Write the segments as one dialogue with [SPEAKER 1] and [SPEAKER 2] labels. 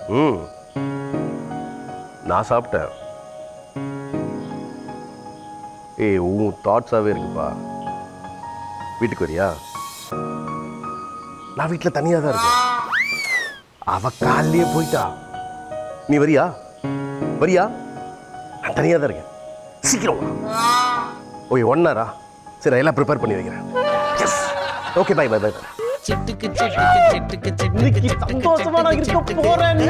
[SPEAKER 1] ம் நான் சாப்பிட்டேன் ஏய் உன் தாட்ஸாகவே இருக்குப்பா வீட்டுக்கு வரியா நான் வீட்டில் தனியாக தான் இருக்கேன் அவ காலையே போயிட்டா நீ வரியா வரியா நான் தனியாக தான் இருக்கேன் சீக்கிரம் வா ஓய் ஒன் ஹவரா சரி எல்லாம் ப்ரிப்பேர் பண்ணி வைக்கிறேன் yes okay bye bye bye
[SPEAKER 2] சிட்டுக்கு சிட்டுக்கு சிட்டுக்கு சிட்டுக்கு
[SPEAKER 1] சந்தோஷமா நான் இருக்க போறேன்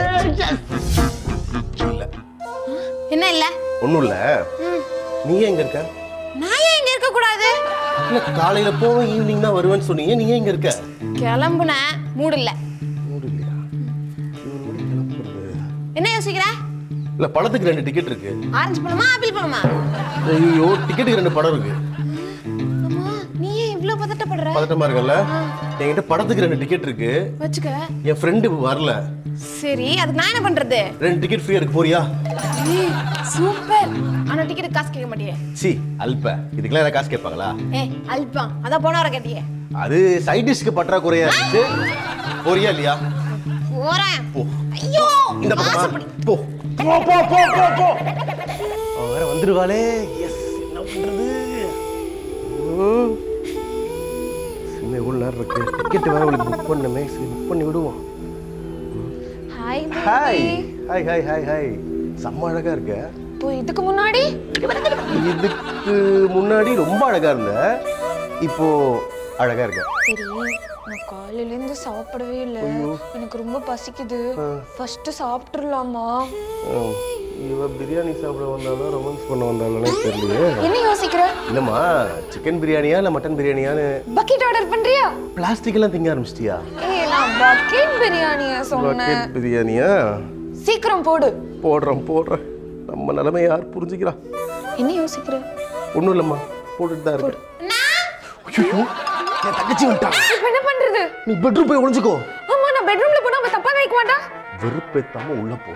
[SPEAKER 3] என்ன இல்ல
[SPEAKER 1] ஒன்றும் இல்லை நீ ஏன் இங்கே இருக்க
[SPEAKER 3] நான் ஏன் இங்க இருக்க கூடாது
[SPEAKER 1] இல்லை காலையில் போவேன் ஈவினிங் தான் வருவேன்னு சொன்னீங்க நீ ஏன் இங்கே இருக்க
[SPEAKER 3] கிளம்புனேன் மூடு இல்ல
[SPEAKER 1] மூடு இல்லையா இவன் கூட கிளம்புறது
[SPEAKER 3] என்ன யோசிக்கிற
[SPEAKER 1] இல்லை படத்துக்கு ரெண்டு டிக்கெட் இருக்கு
[SPEAKER 3] ஆரஞ்சு பழமா ஆப்பிள் பழமா
[SPEAKER 1] ஐயோ டிக்கெட்டுக்கு ரெண்டு படம் இருக்கு
[SPEAKER 3] அம்மா நீ ஏன் இவ்ளோ பதட்டப்படுற
[SPEAKER 1] பதட்டமா இருக்கல என்கிட்ட படத்துக்கு ரெண்டு டிக்கெட் இருக்கு
[SPEAKER 3] வச்சுக்க
[SPEAKER 1] என் ஃப்ரெண்டு வரல
[SPEAKER 3] சரி அதுக்கு நான் என்ன பண்றது
[SPEAKER 1] ரெண்டு டிக்கெட் ஃப்ரீயா இருக்கு போறியா
[SPEAKER 3] ஏய், சூப்பர் ஆனா டிக்கெட் காசு கேட்க மாட்டியே
[SPEAKER 1] சி அல்ப இதுக்கெல்லாம் ஏதாவது காசு கேட்பாங்களா
[SPEAKER 3] ஏ அல்பம் அதான் போன வர கேட்டியே
[SPEAKER 1] அது சைட் டிஷ்க்கு பற்றாக்குறையா இருந்துச்சு போறியா இல்லையா
[SPEAKER 3] போறேன்
[SPEAKER 1] போ
[SPEAKER 3] ஐயோ
[SPEAKER 1] இந்த பக்கமா
[SPEAKER 3] ஆசைப்படி
[SPEAKER 1] போ போ போ போ போ போ அவ வேற வந்துருவாளே எஸ் என்ன பண்றது ம். சின்ன எவ்வளோ நேரம் இருக்கு டிக்கெட் வேற அவளுக்கு புக் பண்ணமே சரி புக் பண்ணி விடுவோம்
[SPEAKER 3] hi
[SPEAKER 1] hi hi hi hi hi செம்ம அழகா இருக்க
[SPEAKER 3] இப்போ இதுக்கு முன்னாடி
[SPEAKER 1] இதுக்கு முன்னாடி ரொம்ப அழகா இருந்த இப்போ அழகா இருக்க
[SPEAKER 3] சரி நான் காலையில இருந்து சாப்பிடவே இல்ல எனக்கு ரொம்ப பசிக்குது ஃபர்ஸ்ட் சாப்பிட்டுறலாமா
[SPEAKER 1] ம், இவ பிரியாணி சாப்பிட வந்தாலும் ரொமான்ஸ் பண்ண வந்தாலும் தெரியலையே
[SPEAKER 3] என்ன யோசிக்கிற
[SPEAKER 1] இல்லம்மா சிக்கன் பிரியாணியா இல்ல மட்டன் பிரியாணியான்னு
[SPEAKER 3] பக்கெட் ஆர்டர் பண்றியா
[SPEAKER 1] பிளாஸ்டிக் எல்லாம் திங்க ஆரம்பிச்சிட்டியா
[SPEAKER 3] ஏய் நான் பக்கெட் பிரியாணிய சொன்னேன்
[SPEAKER 1] பக்கெட் பிரியாணியா
[SPEAKER 3] சீக்கிரம் போடு
[SPEAKER 1] போடுறோம் போடுறேன் நம்ம நிலைமை யார் புரிஞ்சுக்கிறா
[SPEAKER 3] என்ன யோசிக்கிற
[SPEAKER 1] ஒன்றும் இல்லைம்மா போட்டுட்டு தான் இருக்கேன் ஐயோ, என் தங்கச்சி வந்துட்டான்
[SPEAKER 3] இப்ப என்ன பண்றது
[SPEAKER 1] நீ பெட்ரூம் போய் ஒளிஞ்சுக்கோ
[SPEAKER 3] ஆமா நான் பெட்ரூம்ல போனா அவ தப்பா நினைக்க மாட்டா
[SPEAKER 1] வெறுப்பேத்தாம உள்ள போ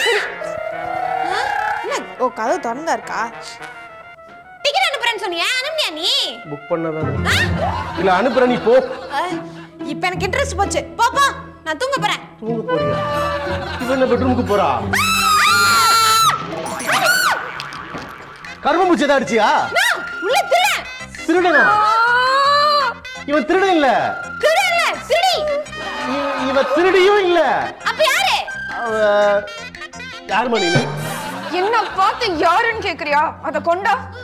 [SPEAKER 3] என்ன ஓ கதவு திறந்தா இருக்கா டிக்கெட் அனுப்புறேன்னு சொன்னியா அனுப்பியா நீ
[SPEAKER 1] புக் பண்ணதான் இல்ல அனுப்புற நீ போ
[SPEAKER 3] இப்போ எனக்கு இன்ட்ரெஸ்ட் போச்சு போ போ நான் தூங்க போறேன்
[SPEAKER 1] தூங்க போறியா இவன் என்ன பெட்ரூமுக்கு போறா கரும்பு தான் அடிச்சியா
[SPEAKER 3] நோ, உள்ள திரு
[SPEAKER 1] திருடனா இவன் திருடன் இல்ல
[SPEAKER 3] திரு இல்ல சிடி
[SPEAKER 1] இ- இவன் திருடியும் இல்ல
[SPEAKER 3] அப்ப யாரு
[SPEAKER 1] அவ யார் மணி
[SPEAKER 4] என்ன பார்த்து யாருன்னு கேக்குறியா அத கொண்டா